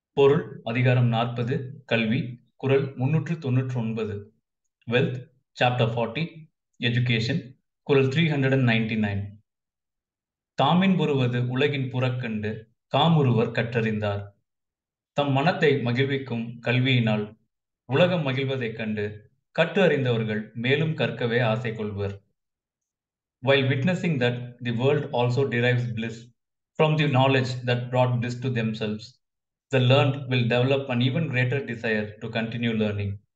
பொருள் அதிகாரம் நாற்பது கல்வி குரல் முன்னூற்று தொன்னூற்று ஒன்பது வெல்த் சாப்டர் ஃபார்ட்டி எஜுகேஷன் குரல் three hundred and ninety nine தாமின்புறுவது உலகின் புறக்கண்டு காமுறுவர் கற்றறிந்தார் தம் மனத்தை மகிழ்விக்கும் கல்வியினால் உலகம் மகிழ்வதைக் கண்டு கற்று அறிந்தவர்கள் மேலும் கற்கவே ஆசை கொள்வர் while witnessing that the world also derives bliss from the knowledge that brought bliss to themselves, the learned will develop an even greater desire to continue learning.